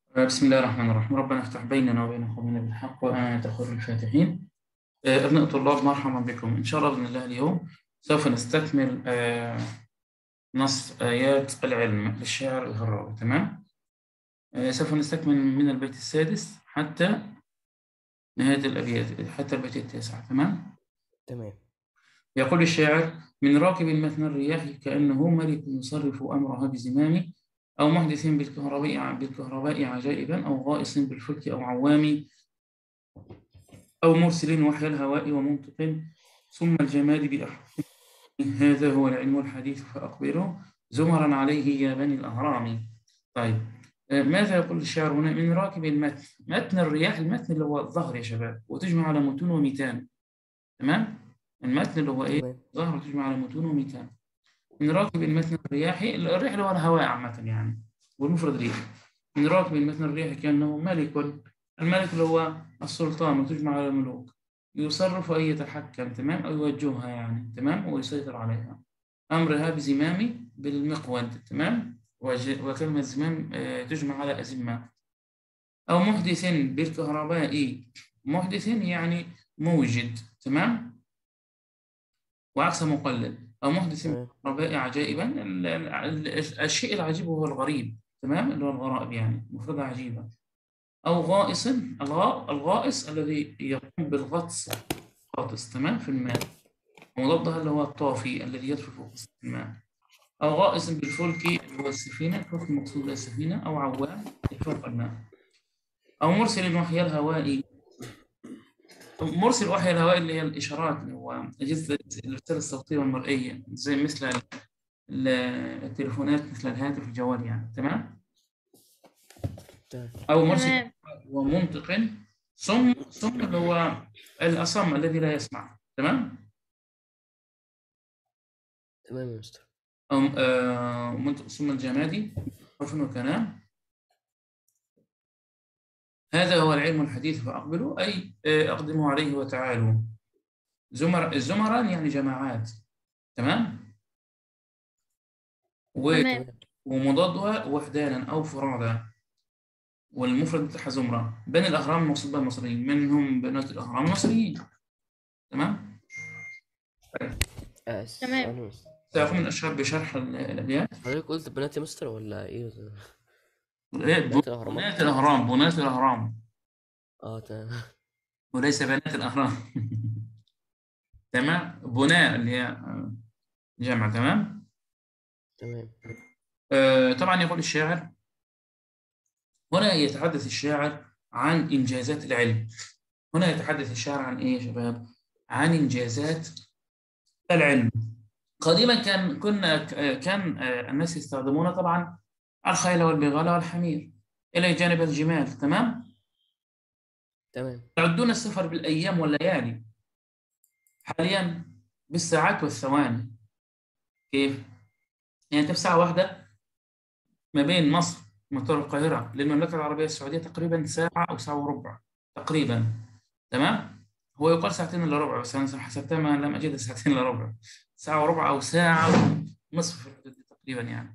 بسم الله الرحمن الرحيم ربنا افتح بيننا وبين قومنا بالحق وأنت خير الفاتحين آه، أبناء الطلاب مرحبا بكم إن شاء الله بإذن الله اليوم سوف نستكمل آه، نص آيات العلم للشاعر الهراوي تمام آه، سوف نستكمل من البيت السادس حتى نهاية الأبيات حتى البيت التاسع تمام تمام يقول الشاعر من راكب المثنى الرياح كأنه ملك يصرف أمرها بزمامه أو محدث بالكهرباء بالكهرباء عجائبا أو غائص بالفلك أو عوام أو مرسل وحي الهواء ومنطق ثم الجماد بأحكام هذا هو العلم الحديث فأقبله زمرا عليه يا بني الأهرام طيب آه، ماذا يقول الشاعر هنا من راكب المتن متن الرياح المتن اللي هو الظهر يا شباب وتجمع على متون وميتان تمام المتن اللي هو ايه تمام ظهر تجمع على متون وميتان من راكب المتن الرياحي الريح اللي هو الهواء عامة يعني والمفرد ريح من راكب المتن الرياحي كأنه ملك الملك اللي هو السلطان وتجمع على الملوك يصرف أي يتحكم تمام أو يوجهها يعني تمام ويسيطر عليها أمرها بزمام بالمقود تمام وج- وكلمة زمام آه، تجمع على أزمة أو محدث بالكهرباء محدث يعني موجد تمام وعكس مقلد أو محدث تمام بالكهرباء عجائبا ال- ال- ال- الشيء العجيب هو الغريب تمام اللي هو الغرائب يعني مفردة عجيبة أو غائص الغاء الغائص الذي يقوم بالغطس غاطس تمام في الماء ومضادها اللي هو الطافي الذي يطفو فوق الماء أو غائص بالفلك اللي هو السفينة الفلك المقصود بها السفينة أو عوام فوق الماء أو مرسل وحي الهواء مرسل وحي الهواء اللي هي الإشارات اللي هو أجهزة الرسالة الصوتية والمرئية زي مثل ال- ال- التليفونات مثل الهاتف الجوال يعني تمام تمام أو مرسل تمام ومنطق صم صم اللي هو الأصم الذي لا يسمع تمام تمام يا مستر أو آه، منطق صم الجمادي حرف وكلام هذا هو العلم الحديث فأقبلوا أي آه، أقدموا عليه وتعالوا زمر الزمران يعني جماعات تمام و- تمام تمام ومضادها وحدانا أو فرادا والمفرد بتاعها زمرة بني الأهرام المقصود بها المصريين منهم بنات الأهرام المصريين تمام آه، تمام. سؤال يا مستر. سيقوم الأشهاب بشرح ال- الأبيات حضرتك قلت بنات يا مستر ولا ايه إيه، بنات الأهرامات بنات الأهرام بنات الأهرام اه تمام وليس بنات الأهرام تمام بناء اللي هي آه، جمع تمام تمام آه، طبعا يقول الشاعر هنا يتحدث الشاعر عن إنجازات العلم هنا يتحدث الشاعر عن إيه يا شباب؟ عن إنجازات العلم قديما كان كنا كان آه، الناس يستخدمون طبعا الخيل والبغال والحمير إلى جانب الجمال تمام؟ تمام يعدون السفر بالأيام والليالي حاليا بالساعات والثواني كيف؟ يعني أنت في ساعة واحدة ما بين مصر ومطار القاهرة للمملكة العربية السعودية تقريبا ساعة أو ساعة وربع تقريبا تمام؟ هو يقال ساعتين إلا ربع بس أنا حسبتها ما لم أجد ساعتين إلا ربع ساعة وربع أو ساعة ونصف في الحدود دي تقريبا يعني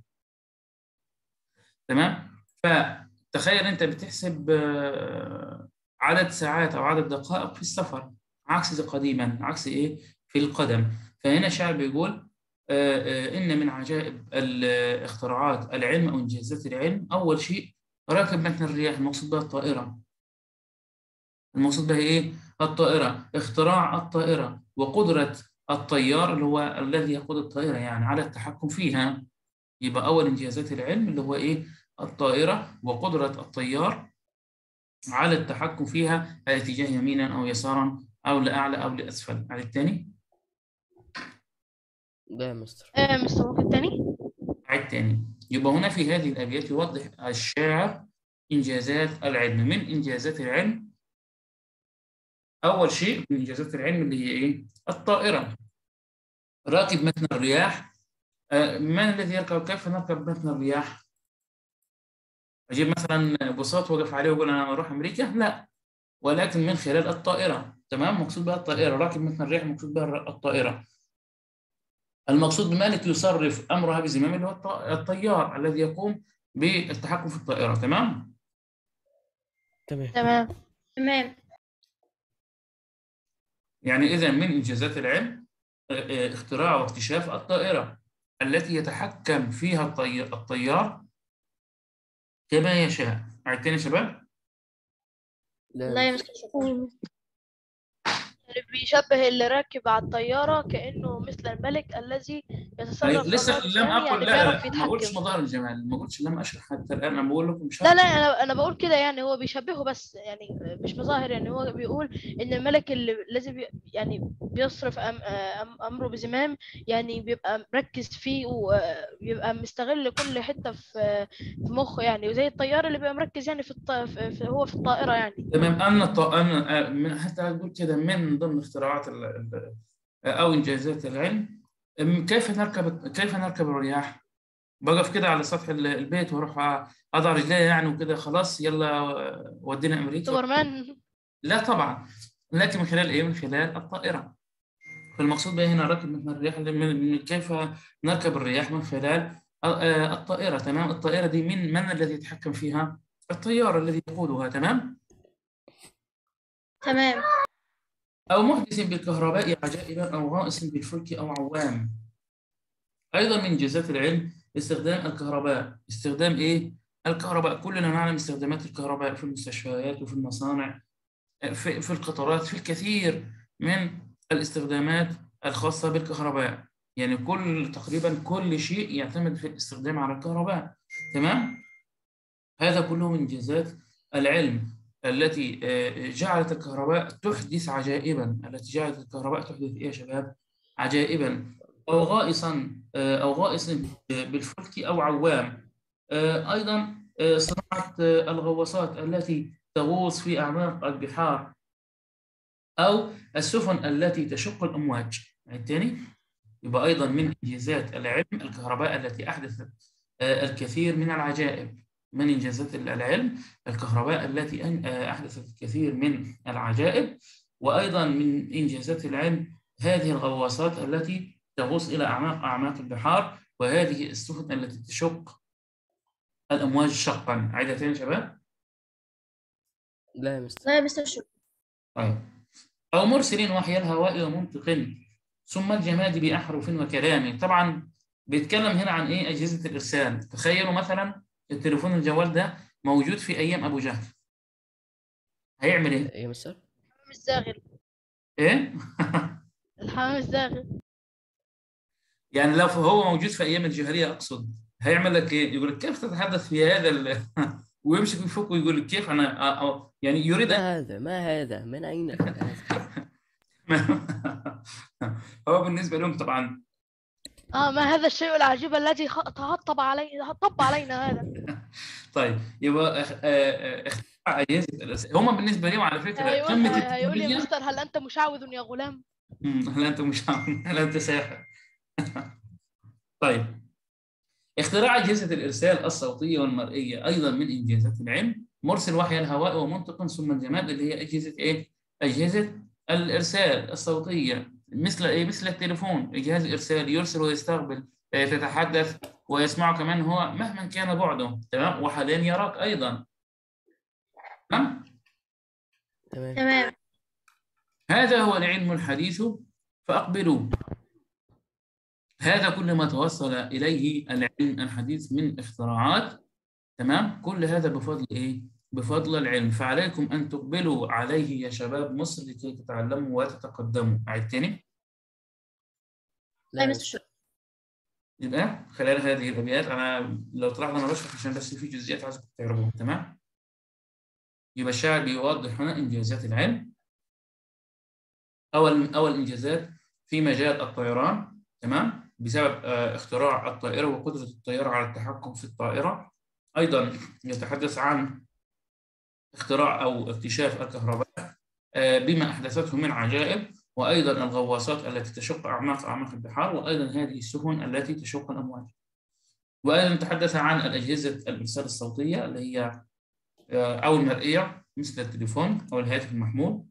تمام؟ فتخيل أنت بتحسب آه، عدد ساعات أو عدد دقائق في السفر عكس قديما عكس إيه؟ في القدم فهنا الشاعر بيقول آه، آه، إن من عجائب الاختراعات العلم أو إنجازات العلم أول شيء راكب متن الرياح المقصود بها الطائرة المقصود بها إيه؟ الطائرة اختراع الطائرة وقدرة الطيار اللي هو الذي يقود الطائرة يعني على التحكم فيها يبقى أول إنجازات العلم اللي هو إيه؟ الطائرة وقدرة الطيار على التحكم فيها على اتجاه يمينا أو يسارا أو لأعلى أو لأسفل على الثاني ده يا مستر آه مستر ممكن تاني عيد تاني يبقى هنا في هذه الأبيات يوضح الشاعر إنجازات العلم من إنجازات العلم أول شيء من إنجازات العلم اللي هي إيه؟ الطائرة راكب متن الرياح آه، من الذي يركب كيف نركب متن الرياح؟ أجيب مثلا بساط وقف عليه وأقول أنا أروح أمريكا؟ لا ولكن من خلال الطائرة تمام مقصود بها الطائرة راكب متن الرياح مقصود بها الطائرة المقصود بمالك يصرف أمرها بزمام اللي هو الط- الطيار الذي يقوم بالتحكم في الطائرة تمام تمام تمام تمام يعني إذا من إنجازات العلم آه، آه، اختراع واكتشاف الطائرة التي يتحكم فيها الطي- الطيار كما يشاء عدتين يا شباب؟ لا لا يا يا مستر مستر يعني بيشبه اللي راكب على الطيارة كأنه مثل الملك الذي يتصرف لسه تصرف لم يعني أقل يعني لا بيعرف لا ما قلتش يتحكم مظاهر الجمال ما قلتش لم أشرح حتى الآن أنا بقول لكم مش لا لا انا انا بقول كده يعني هو بيشبهه بس يعني مش مظاهر يعني هو بيقول ان الملك اللي لازم بي- يعني بيصرف أم أم امره بزمام يعني بيبقى مركز فيه وبيبقى مستغل كل حته في في مخه يعني وزي الطيار اللي بيبقى مركز يعني في, الط... في في- هو في الطائره يعني تمام أن الط... أن آه، من- حتى أقول كده من ضمن اختراعات ال... ال- أو إنجازات العلم أم كيف نركب كيف نركب الرياح؟ بقف كده على سطح ال- البيت واروح اضع رجلي يعني وكده خلاص يلا آه، ودينا امريكا سوبرمان لا طبعا لكن من خلال ايه؟ من خلال الطائره فالمقصود بها هنا ركب من الرياح من من كيف نركب الرياح من خلال آه، الطائره تمام الطائره دي من من الذي يتحكم فيها؟ الطيار الذي يقودها تمام؟ تمام أو محدث بالكهرباء عجائبا أو غائص بالفلك أو عوام أيضا من إنجازات العلم استخدام الكهرباء استخدام إيه؟ الكهرباء كلنا نعلم استخدامات الكهرباء في المستشفيات وفي المصانع في, في القطارات في الكثير من الاستخدامات الخاصة بالكهرباء يعني كل تقريبا كل شيء يعتمد في الاستخدام على الكهرباء تمام؟ هذا كله من إنجازات العلم التي آه، جعلت الكهرباء تحدث عجائبا التي جعلت الكهرباء تحدث إيه يا شباب؟ عجائبا أو غائصا آه، أو غائص بالفلك أو عوام آه، أيضا آه، صناعة آه، الغواصات التي تغوص في أعماق البحار أو السفن التي تشق الأمواج الثاني يبقى أيضا من إنجازات العلم الكهرباء التي أحدثت آه، الكثير من العجائب من إنجازات العلم الكهرباء التي أن- آه، أحدثت الكثير من العجائب وأيضا من إنجازات العلم هذه الغواصات التي تغوص إلى أعماق أعماق البحار وهذه السفن التي تشق الأمواج شقا عيدة تاني يا شباب لا يا مستر لا يا مستر شكرا طيب أو مرسل وحي الهواء ومنطق ثم الجماد بأحرف وكلام طبعا بيتكلم هنا عن إيه أجهزة الإرسال تخيلوا مثلا التليفون الجوال ده موجود في أيام أبو جهل هيعمل إيه؟ إيه يا مستر الحمام الزاغل إيه؟ الحمام الزاغل يعني لو هو موجود في أيام الجاهلية أقصد هيعمل لك إيه؟ يقول لك كيف تتحدث في هذا ال... ويمسك من فوق ويقول لك كيف أنا أ- أ- يعني يريد أن ما هذا ما هذا من أين لك هذا هو بالنسبة لهم طبعا اه ما هذا الشيء العجيب الذي خ- تهطب علينا طب علينا هذا طيب يبقى اخ- آه، آه، اختراع اجهزه الأس- هم بالنسبه لهم على فكره هيقول قمه هيقول لي التكنولوجيا مستر هل انت مشعوذ يا غلام مم، هل انت مش هل انت ساحر طيب اختراع اجهزه الارسال الصوتيه والمرئيه ايضا من انجازات العلم مرسل وحي الهواء ومنطق ثم الجماد اللي هي اجهزه ايه؟ اجهزه الارسال الصوتيه مثل ايه؟ مثل التليفون جهاز ارسال يرسل ويستقبل آه، تتحدث ويسمعه كمان هو مهما كان بعده تمام وحاليا يراك ايضا تمام تمام تمام هذا هو العلم الحديث فأقبلوا هذا كل ما توصل إليه العلم الحديث من اختراعات تمام كل هذا بفضل إيه؟ بفضل العلم فعليكم أن تقبلوا عليه يا شباب مصر لكي تتعلموا وتتقدموا أعيد تاني لا يا لا مستر شكرا يبقى خلال هذه الأبيات أنا لو طلعنا أنا بشرح عشان بس في جزئيات عايزكم تعرفوها تمام يبقى الشاعر بيوضح هنا إنجازات العلم أول أول إنجازات في مجال الطيران تمام بسبب آه، اختراع الطائرة وقدرة الطيارة على التحكم في الطائرة أيضا يتحدث عن اختراع أو اكتشاف الكهرباء آه، بما أحدثته من عجائب وأيضا الغواصات التي تشق أعماق أعماق البحار وأيضا هذه السفن التي تشق الأمواج وأيضا تحدث عن الأجهزة الإرسال الصوتية اللي هي آه، أو المرئية مثل التليفون أو الهاتف المحمول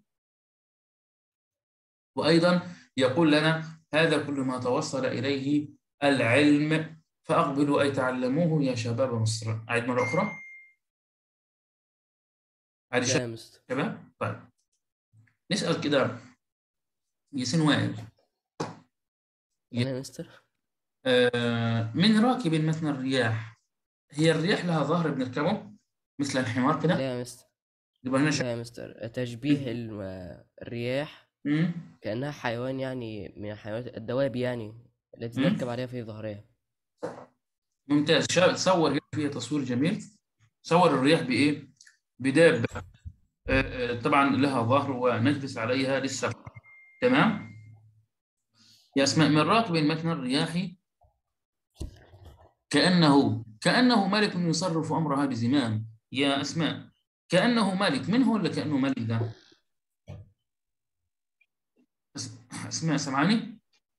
وأيضا يقول لنا هذا كل ما توصل إليه العلم فأقبلوا أي تعلموه يا شباب مصر أعيد مرة أخرى هذه لا يا مستر شباب طيب نسأل كده ياسين وائل أنا يا مستر آه، من راكب متن الرياح هي الرياح لها ظهر بنركبه مثل الحمار كده لا يا مستر يبقى هنا شك... لا يا مستر تشبيه الم- الرياح مم. كأنها حيوان يعني من الحيوانات الدواب يعني التي مم. نركب عليها في ظهرها ممتاز شا- صور هنا فيها تصوير جميل صور الرياح بإيه؟ بدابة آه، آه، طبعا لها ظهر ونجلس عليها للسفر تمام؟ يا أسماء من راكب متن الرياح كأنه كأنه ملك يصرف أمرها بزمام يا أسماء كأنه ملك من هو اللي كأنه ملك ده؟ أس- أسماء سمعاني؟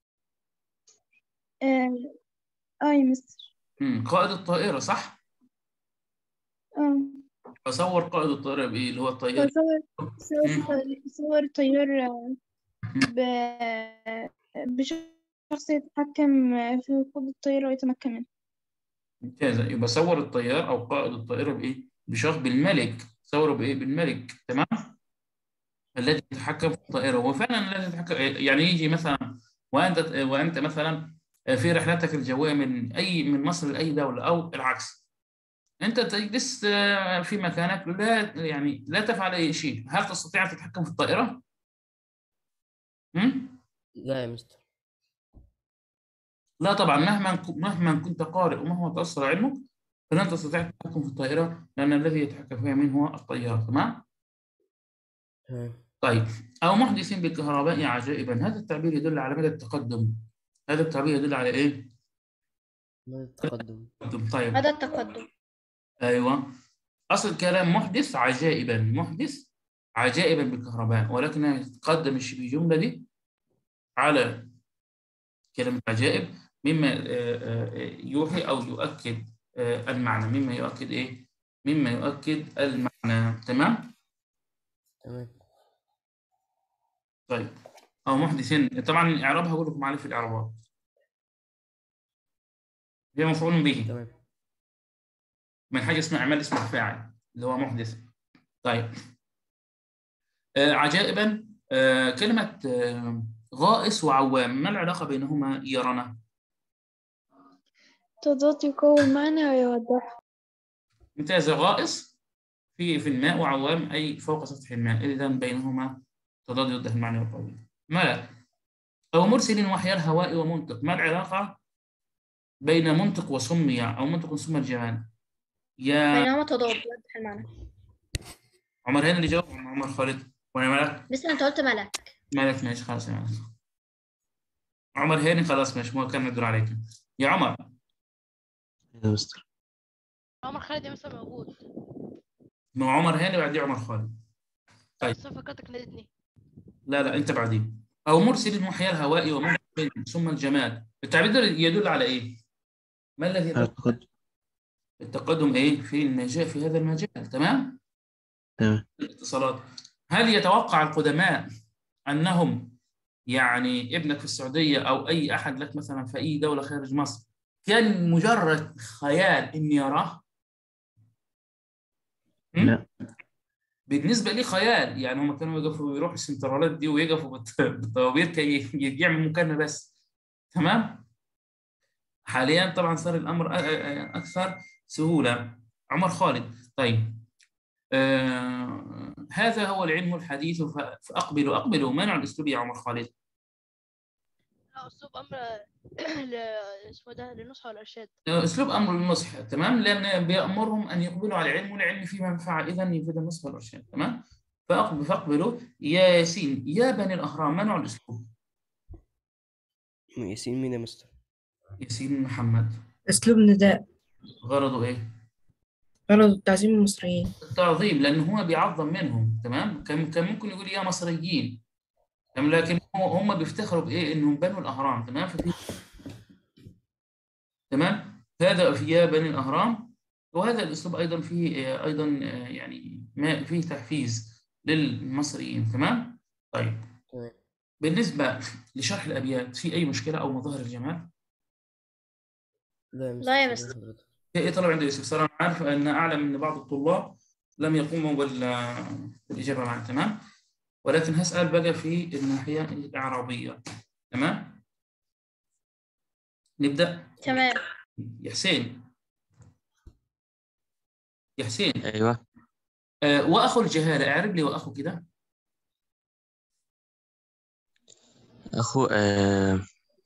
اه آه يا مستر مم. قائد الطائرة صح؟ اه فصور قائد الطائرة بإيه اللي هو الطيار صور مم. صور صور الطيار آه، ب بشخص يتحكم في قود الطيارة ويتمكن منه ممتازة يبقى صور الطيار أو قائد الطائرة بإيه؟ بشخص بالملك صوره بإيه؟ بالملك تمام؟ الذي يتحكم في الطائرة هو فعلا الذي يتحكم يعني يجي مثلا وأنت وأنت مثلا في رحلتك الجوية من أي من مصر لأي دولة أو العكس أنت تجلس في مكانك لا يعني لا تفعل أي شيء هل تستطيع أن تتحكم في الطائرة؟ هم؟ لا يا مستر لا طبعا مهما مهما كنت قارئ ومهما تأثر علمك فلن تستطيع التحكم في الطائرة لأن الذي يتحكم فيها من هو الطيار تمام؟ تمام طيب أو محدث بالكهرباء عجائبا هذا التعبير يدل على مدى التقدم هذا التعبير يدل على إيه؟ مدى التقدم التقدم طيب مدى التقدم أيوه أصل الكلام محدث عجائبا محدث عجائبا بالكهرباء ولكن تقدم الشبه جملة دي على كلمة عجائب مما آه، آه، يوحي أو يؤكد آه، المعنى مما يؤكد إيه؟ مما يؤكد المعنى تمام؟ تمام طيب أو محدث طبعا الإعراب هقول لكم عليه في الإعرابات هي مفعول به تمام من حاجة اسمها أعمال اسم الفاعل اللي هو محدث طيب آه عجائبا آه كلمة آه غائص وعوام ما العلاقة بينهما يا رنا؟ تضاد يقوي المعنى ويوضحه ممتازة غائص في في الماء وعوام أي فوق سطح الماء إذا بينهما تضاد يوضح المعنى والقوي ملأ أو مرسل وحي الهواء ومنطق ما العلاقة بين منطق وسمي أو منطق وسمى الجمال يا بينهما تضاد يوضح المعنى عمر هاني اللي جاوب ولا عمر خالد ولا ملك مثل انت قلت ملك ملك ماشي خلاص يا ملك عمر هاني خلاص ماشي مو كان الدور عليك يا عمر يا مستر عمر خالد يا مستر موجود مو عمر هاني بعديه عمر خالد طيب. بس فكرتك نادتني لا لا انت بعديه او مرسل محيا الهواء ومنطق ثم الجمال التعبير ده يدل على ايه ما الذي يدل التقدم التقدم ايه في النجاة في هذا المجال تمام تمام الاتصالات هل يتوقع القدماء انهم يعني ابنك في السعوديه او اي احد لك مثلا في اي دوله خارج مصر كان مجرد خيال ان يراه م? لا. بالنسبه لي خيال يعني هم كانوا يقفوا يروحوا السنترالات دي ويقفوا بالط- بالطوابير كي يعملوا مكالمه بس تمام حاليا طبعا صار الامر أ- أ- اكثر سهوله عمر خالد طيب آه هذا هو العلم الحديث ف- فاقبلوا اقبلوا ما نوع الاسلوب يا عمر خالد لا اسلوب امر ل... اسمه ده للنصح والارشاد اسلوب امر النصح تمام لان بيامرهم ان يقبلوا على العلم والعلم فيه منفعه اذا يفيد النصح والارشاد تمام فاقبل فاقبلوا يا ياسين يا بني الاهرام ما نوع الاسلوب ياسين مين يا مستر ياسين محمد أسلوب نداء غرضه ايه غرض تعزيم المصريين التعظيم لان هو بيعظم منهم تمام كان كان ممكن يقول يا مصريين تمام لكن هو- هم بيفتخروا بايه انهم بنوا الاهرام تمام ففي تمام هذا في يا بني الاهرام وهذا الاسلوب ايضا فيه آه، ايضا آه، يعني ما فيه تحفيز للمصريين تمام طيب تمام. بالنسبه لشرح الابيات في اي مشكله او مظاهر الجمال لا يا مستر لا يا اتفضل مستر. حضرتك. ايه طلب عند يوسف صراحه عارف ان اعلم ان بعض الطلاب لم يقوموا بال- بالإجابة معنا تمام ولكن هسأل بقى في الناحية الإعرابية تمام نبدأ تمام يا حسين يا حسين أيوه آه وأخو الجهالة اعرب لي وأخو كده أخو آه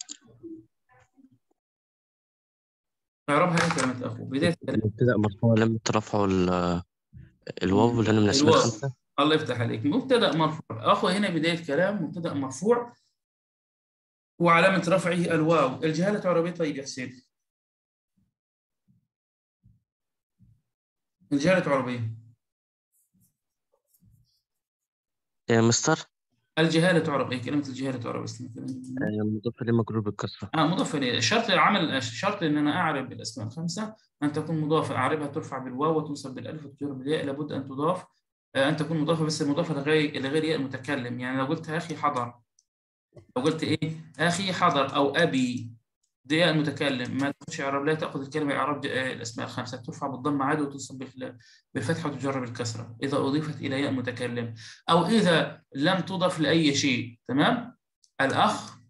اعربها ايه كلمة أخو بداية الكلام مبتدأ مرفوع لم ترفعه ال- الواو لأنه من الأسماء الواو. الخمسة الله يفتح عليك مبتدأ مرفوع أخو هنا بداية كلام مبتدأ مرفوع وعلامة رفعه الواو الجهالة تعربية طيب يا حسين الجهالة تعربية يا مستر الجهالة تعرب ايه كلمة الجهالة تعرب اسمها كده آه، مضاف إليه مجرور بالكسرة اه مضاف اليه شرط عمل شرط ان انا اعرب الاسماء الخمسه ان تكون مضافه اعربها ترفع بالواو وتنصب بالالف وتجر بالياء لابد ان تضاف آه ان تكون مضافه بس مضافه لغير لغير ياء المتكلم يعني لو قلت اخي حضر لو قلت ايه اخي حضر او ابي دي ياء المتكلم ما تاخدش اعراب لا تاخذ الكلمه اعراب آه، الاسماء الخمسه ترفع بالضم عادي وتنصب بال- بالفتحه وتجر بالكسره اذا اضيفت الى ياء المتكلم او اذا لم تضف لاي شيء تمام الاخ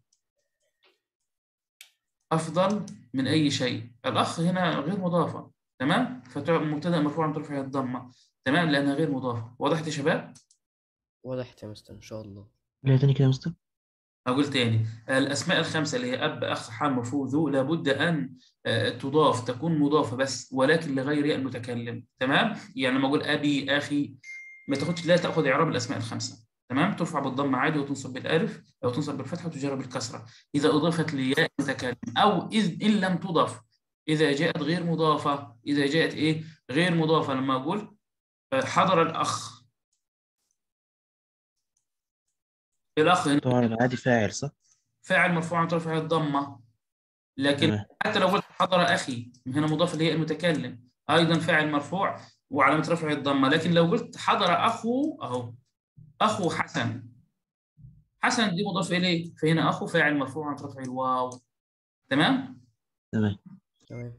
أفضل من أي شيء الأخ هنا غير مضافة تمام فمبتدأ مرفوع ترفع الضمة تمام لأنها غير مضافة وضحت يا شباب وضحت يا مستر ان شاء الله لا تاني كده يا مستر أقول تاني الأسماء الخمسة اللي هي أب أخ حام مفعول ذو لابد أن آه، تضاف تكون مضافة بس ولكن لغير ياء المتكلم تمام يعني لما أقول أبي أخي ما تاخدش لا تأخذ إعراب الأسماء الخمسة تمام ترفع بالضم عادي وتنصب بالألف أو تنصب بالفتحة وتجر بالكسرة إذا أضيفت لياء المتكلم أو إذ إن لم تضف إذا جاءت غير مضافة إذا جاءت إيه غير مضافة لما أقول آه، حضر الأخ الأخ هنا طبعا العادي فاعل صح؟ فاعل مرفوع عن ترفع الضمة لكن تمام. حتى لو قلت حضر أخي هنا مضاف اللي هي المتكلم أيضا فاعل مرفوع وعلامة رفع الضمة لكن لو قلت حضر أخو أهو أخو حسن حسن دي مضاف إليه فهنا أخو فاعل مرفوع عن رفع الواو تمام تمام تمام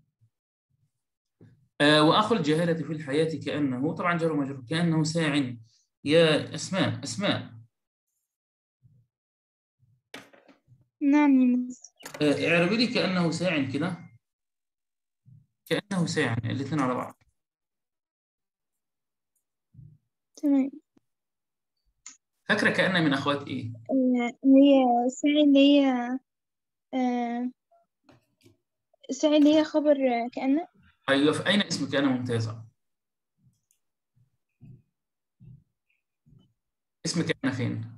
آه وأخو الجهالة في الحياة كأنه طبعا جر ومجرور كأنه ساع يا أسماء أسماء نعم يا مس آه اعربي لي كأنه ساع كده كأنه ساع الاثنين على بعض تمام فاكرة كأن من أخوات إيه؟ آه، هي ساعي اللي هي آه، ساعي اللي هي خبر آه، كأنه أيوة في أين اسم كأن ممتازة؟ اسم كأن فين؟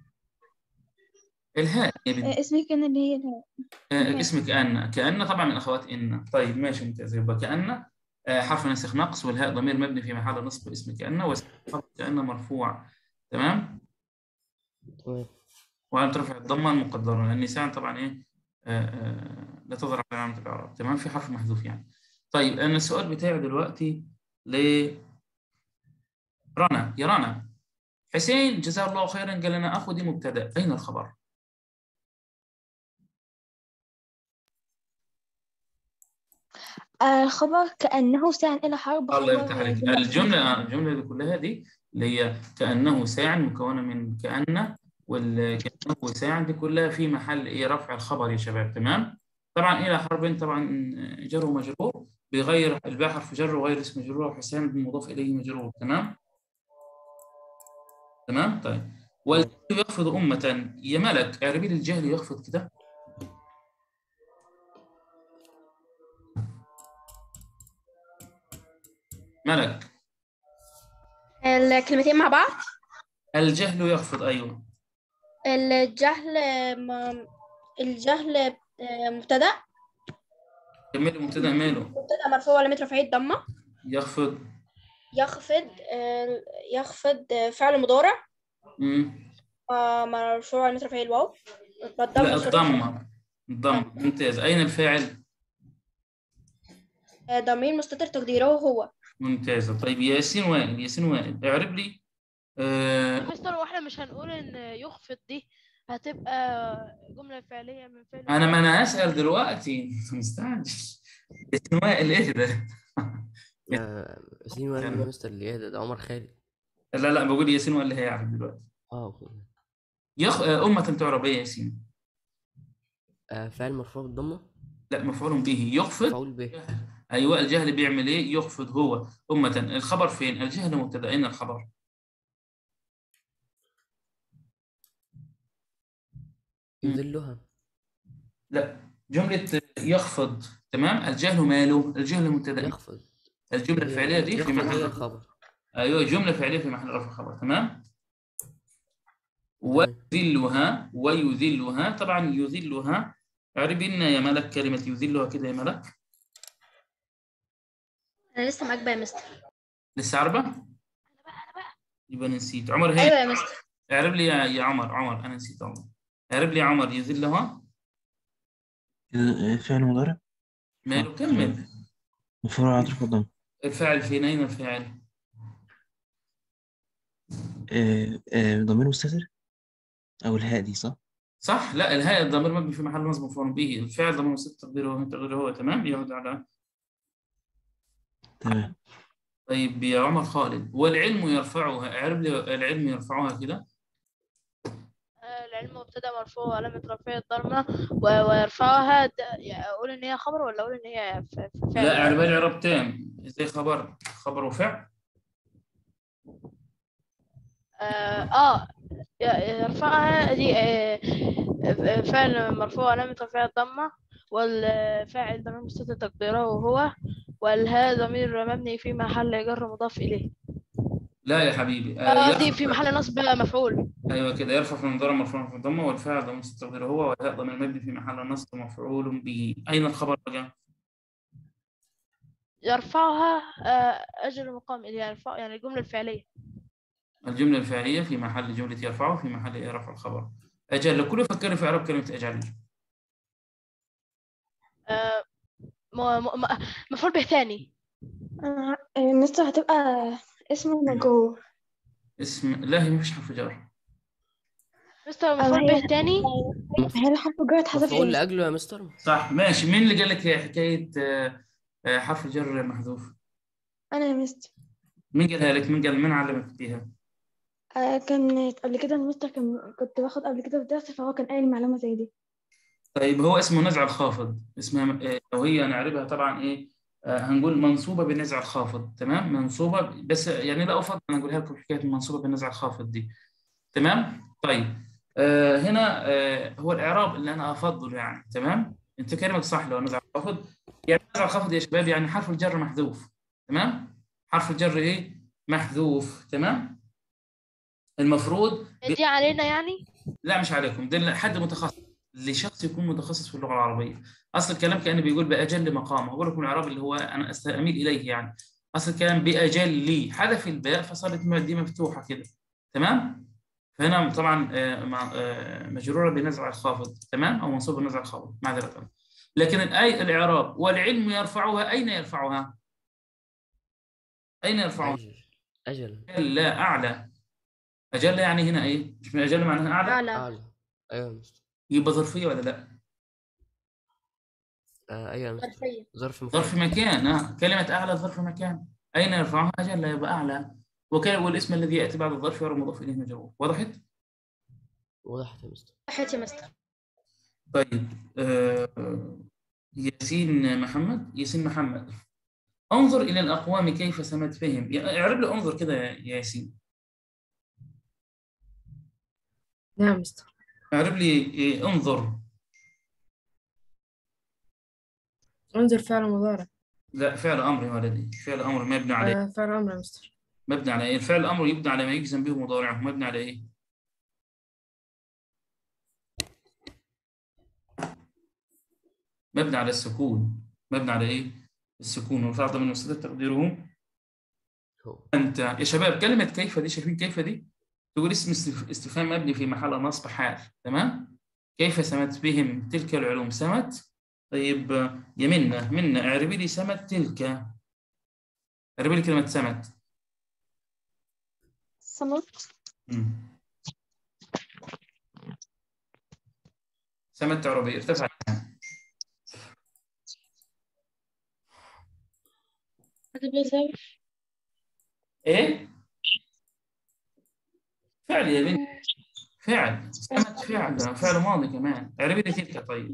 الهاء يا بنت آه، اسم كأنه اللي هي الهاء. آه اسم كأن كأن طبعا من أخوات إن طيب ماشي ممتاز يبقى كأن آه حرف نسخ نقص والهاء ضمير مبني في محل نصب اسم كأن واسم كأن مرفوع تمام؟ تمام وعلامة رفع الضمة المقدرة لأن نساء طبعا إيه آه آه لا تظهر على علامة الإعراب تمام في حرف محذوف يعني طيب أنا السؤال بتاعي دلوقتي ل رنا يا رنا حسين جزاه الله خيرا قال لنا أخو دي مبتدأ أين الخبر؟ آه، خبر كأنه ساعة إلى حرب الله خبر يفتح عليك جملة. الجملة آه، الجملة دي كلها دي اللي هي كأنه ساع مكونة من كأن والكأنه ساع دي كلها في محل إيه رفع الخبر يا شباب تمام طبعا إلى حرب طبعا جر ومجرور بغير الباء حرف جر وغير اسم مجرور وحسام مضاف إليه مجرور تمام تمام طيب والجهل يخفض أمة يا ملك اعربي لي الجهل يخفض كده ملك الكلمتين مع بعض الجهل يخفض أيوه الجهل م- الجهل آه، مبتدأ كملي مبتدأ ماله مبتدأ مرفوع علامة رفعه الضمة يخفض يخفض آه، يخفض آه، فعل مضارع مم. آه، مرفوع علامة رفعه الواو والضمة لا صورة الضمة الضمة ممتاز أين الفاعل؟ آه، ضمير مستتر تقديره هو ممتازة طيب ياسين وائل ياسين وائل اعرب لي آه مستر واحنا مش هنقول ان يخفض دي هتبقى جملة فعلية من فعل أنا ما أنا أسأل دلوقتي أنت مستعجل ياسين وائل إيه ده؟ آه، ياسين ولا يلا. مستر اللي ده, ده عمر خالد لا لا بقول ياسين ولا هيعرف دلوقتي اه أوكي. يخ... آه، أمة تعرب إيه يا ياسين آه، فعل مرفوع بالضمة لا مفعول به يخفض مفعول به أيوة الجهل بيعمل إيه يخفض هو أمة الخبر فين الجهل مبتدأ أين الخبر مم. يذلها لا جملة يخفض تمام الجهل ماله الجهل مبتدأ يخفض الجملة الفعلية دي في يخفض هي محل الخبر ايوه جمله فعليه في محل رفع خبر تمام ويذلها ويذلها طبعا يذلها اعربي لنا يا ملك كلمه يذلها كده يا ملك أنا لسه معاك بقى يا مستر لسه عاربه يبقى أنا نسيت عمر أيوة هي يا مستر اعرب لي يا يا عمر عمر انا نسيت عمر اعرب لي يا عمر يذلها إيه، فعل مضارع ماله كمل مفعول عاطف الضم الفاعل فين اين الفاعل إيه، إيه، ضمير مستتر أو الهاء دي صح؟ صح لا الهاء الضمير مبني في محل نصب مفعول به الفعل ضمير مستتر تقديره هو تقديره هو تمام يعود على تمام طيب يا عمر خالد والعلم يرفعها اعرب لي العلم يرفعها كده آه، العلم مبتدأ مرفوع وعلامة رفعه الضمة و- ويرفعها د- يعني أقول إن هي خبر ولا أقول إن هي ف- ف- فعل؟ لا اعربها لي اعراب تام زي خبر خبر وفعل آه, آه ي- يرفعها دي آه آه، فعل مرفوع وعلامة رفعه الضمة والفاعل ضمير مستتر تقديره هو والها ضمير مبني في محل جر مضاف إليه لا يا حبيبي آه، آه دي يرفع- في محل نصب مفعول ايوه كده يرفع في المضارع مرفوع في الضمه والفاعل ضمير مستتر هو والهاء ضمير مبني في محل نصب مفعول به اين الخبر بقى يرفعها آه أجر مقام يعني يرفع يعني الجملة الفعلية الجمله الفعليه في محل جمله يرفعه في محل إيه؟ رفع الخبر اجل كله فكرني في اعراب كلمه اجل آه م- م- م- مفعول به ثاني آه، آه، مستر هتبقى اسم مجرور اسم لا هي مفيش حرف جر مستر مفعول هي- به ثاني هي الحرف الجر اتحذف مفعول ليه؟ لأجله يا مستر صح ماشي مين اللي قال لك حكايه آه، آه، حرف الجر محذوف أنا يا مستر مين قالها لك مين قال مين علمك بيها آه، كان قبل كده المستر كان كنت باخد قبل كده في الدرس فهو كان قايل معلومة زي دي طيب هو اسمه نزع الخافض اسمها آه، وهي نعربها طبعا ايه آه، هنقول منصوبة بالنزع الخافض تمام منصوبة بس يعني لا أفضل أن أقولها لكم حكاية المنصوبة بالنزع الخافض دي تمام طيب آه هنا آه هو الإعراب اللي أنا أفضله يعني تمام أنت كلامك صح لو نزع الخافض يعني نزع الخافض يا شباب يعني حرف الجر محذوف تمام حرف الجر إيه محذوف تمام المفروض دي علينا يعني لا مش عليكم ده حد متخصص لشخص يكون متخصص في اللغه العربيه اصل الكلام كانه بيقول باجل مقام اقول لكم العربي اللي هو انا استميل اليه يعني اصل الكلام باجل لي حذف الباء فصارت دي مفتوحه كده تمام فهنا طبعا آه، مع- آه، مجروره بنزع الخافض تمام او منصوب بنزع الخافض معذره لكن الاي الاعراب والعلم يرفعها اين يرفعها اين يرفعها أجل أجل اجل لا اعلى اجل يعني هنا ايه مش من اجل معناها اعلى أعلى أعلى أيوة يا مستر يبقى ظرفيه ولا لا آه، أيوة يا مستر ظرفية ظرف ظرف مكان مكان آه. كلمة أعلى ظرف مكان أين يرفعها أجل يبقى أعلى وكان والاسم الذي يأتي بعد الظرف يرى مضاف إليه مجرور وضحت؟ وضحت يا مستر صحت يا مستر طيب آه ياسين محمد ياسين محمد انظر إلى الأقوام كيف سمت فهم يا- اعرب لي انظر كده يا يا ياسين نعم مستر اعرب لي إيه انظر انظر فعل مضارع لا فعل أمر يا ولدي فعل أمر مبني على آه، فعل أمر يا مستر مبني على إيه؟ الفعل الأمر يبنى على ما يجزم به مضارعه مبني على إيه؟ مبني على السكون مبني على إيه؟ السكون والفعل ضمن المستتر تقديره هو أنت يا شباب كلمة كيف دي شايفين كيف دي؟ تقول اسم استف- استفهام مبني في محل نصب حال تمام؟ كيف سمت بهم تلك العلوم سمت؟ طيب يا منة منة اعربي لي سمت تلك اعربي لي كلمة سمت صمت مم. سمت تعربي ارتفع هتبقى ظرف ايه فعل يا بنت فعل سمت فعل ده فعل ماضي كمان اعربي لي تلك طيب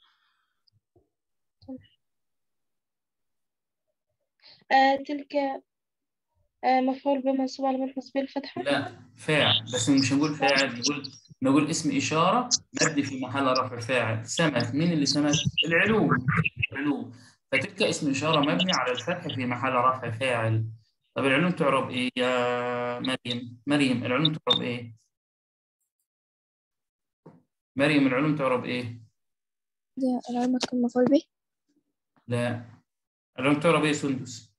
آه تلك آه مفعول به منصوب على منصوب بالفتحة لا فاعل بس مش نقول فاعل نقول نقول اسم إشارة مبني في محل رفع فاعل سمت مين اللي سمت؟ العلوم العلوم فتلك اسم إشارة مبني على الفتح في محل رفع فاعل طب العلوم تعرب إيه يا مريم؟ مريم العلوم تعرب إيه؟ مريم العلوم تعرب إيه؟ ده العلم كان مفعول به لا العلوم تعرب إيه سندس؟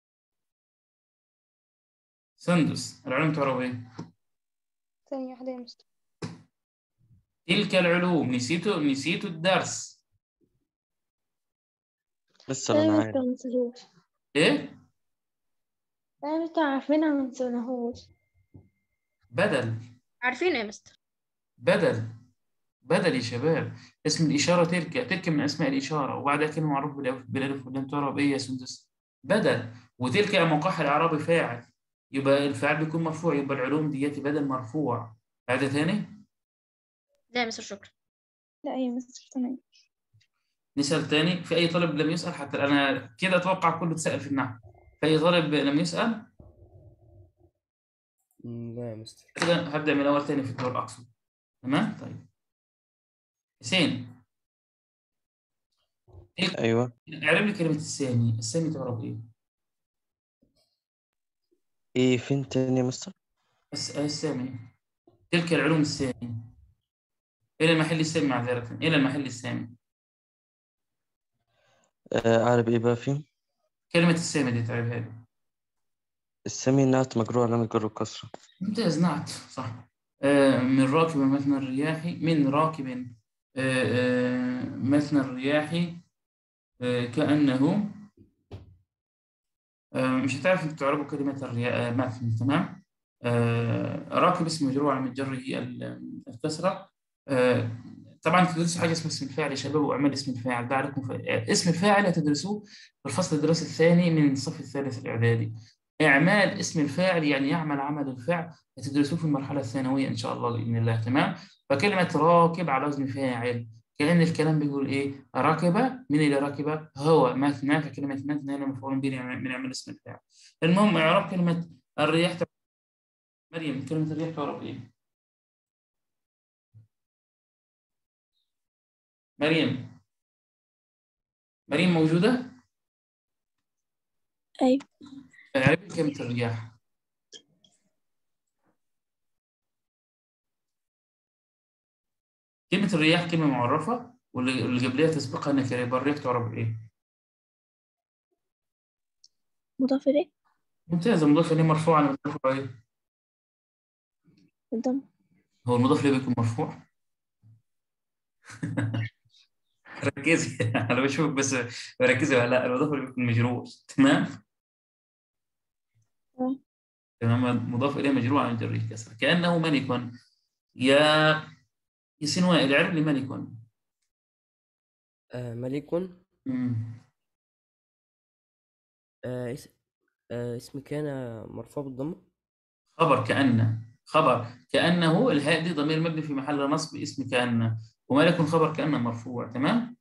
سندس العلوم تعرب إيه؟ ثانية واحدة يا مستر تلك العلوم نسيتوا نسيتوا الدرس لسه انا عارف ما نسيناهوش إيه؟ لا مستر عارفينها ما نسيناهوش بدل عارفين يا مستر بدل بدل يا شباب اسم الإشارة تلك تلك من أسماء الإشارة وبعدها كلمة معروف بالألف بالألف واللام تعرب إيه يا سندس بدل وتلك موقعها الإعرابي فاعل يبقى الفاعل بيكون مرفوع يبقى العلوم دياتي بدل مرفوع هذا ثاني لا يا مستر شكرا لا يا مستر تمام نسأل تاني في أي طالب لم يسأل حتى أنا كده أتوقع كله تسأل في النحو في أي طالب لم يسأل مم، لا يا مستر كده هبدأ من الأول تاني في الدور أقصد تمام طيب حسين ايوه اعرب لي كلمة السامي السامي تعرب إيه؟ ايه فين تاني يا مستر الس- السامي تلك العلوم السامي إلى المحل السامي معذرة إلى المحل السامي آه اعرف ايه بقى فين كلمة السامي دي تعرفها لي السامي نعت مجرور علامة جر الكسرة ممتاز نعت صح آه، من راكب مثنى الرياح من راكب آه، آه، مثنى الرياح آه، كأنه آه، مش هتعرف انت تعربوا كلمة الرياح مثنى تمام آه، راكب اسم مجرور على متجره ال- الكسرة آه، طبعا تدرسوا حاجة اسمها اسم الفاعل يا شباب واعمال اسم الفاعل ده عليكم ف... آه، اسم الفاعل هتدرسوه في الفصل الدراسي الثاني من الصف الثالث الإعدادي إعمال اسم الفاعل يعني يعمل عمل الفعل هتدرسوه في المرحلة الثانوية إن شاء الله بإذن الله تمام فكلمة راكب على وزن فاعل كأن الكلام بيقول إيه ركب من اللي ركب هو مثنى فكلمة مثنى هنا مفعول به من من إعمال اسم الفاعل المهم إعراب كلمة الرياح تع- مريم كلمة الرياح تعرف إيه مريم مريم موجودة؟ أيوة اعربي كلمة الرياح كلمة الرياح كلمة معرفة واللي اللي قبلها تسبقها نكرة يبقى الرياح تعرف إيه؟ مضاف إليه ممتازة مضاف إليه مرفوع على مضاف إليه الضم هو المضاف إليه بيكون مرفوع ركزي أنا بشوفك بس ركزي ولا لا المضاف إليه بيكون مجرور تمام؟ تمام. تمام مضاف إليه مجرور على جره كسر كأنه ملك يا يا سنوائل اعرف لي ملك آه ملك مم. آه اس... آه اسم كان مرفوع بالضمة خبر كأن خبر كأنه الهاء دي ضمير مبني في محل نصب اسم كأن وملك خبر كأن مرفوع تمام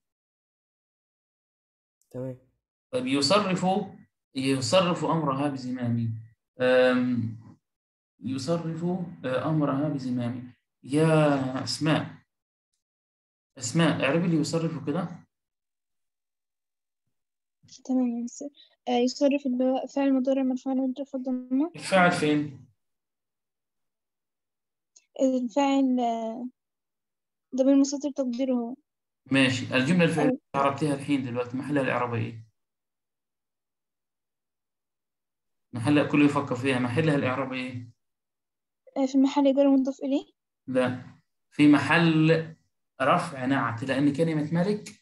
تمام طيب يصرف يصرف أمرها بزمامي أم، يصرف آه، أمرها بزمامي يا أسماء أسماء اعرفي اللي يصرف كده تمام يا مستر آه يصرف اللي هو فعل مضارع مرفوع على وجه الضمة الفاعل فين؟ الفاعل آه، ضمير مستتر تقديره هو ماشي الجملة الفعلية اللي عربتها الحين دلوقتي محلها الإعرابي إيه؟ محلها كله يفكر فيها محلها الإعرابي إيه؟ آه في محل جر مضاف إليه لا في محل رفع نعت لأن كلمة ملك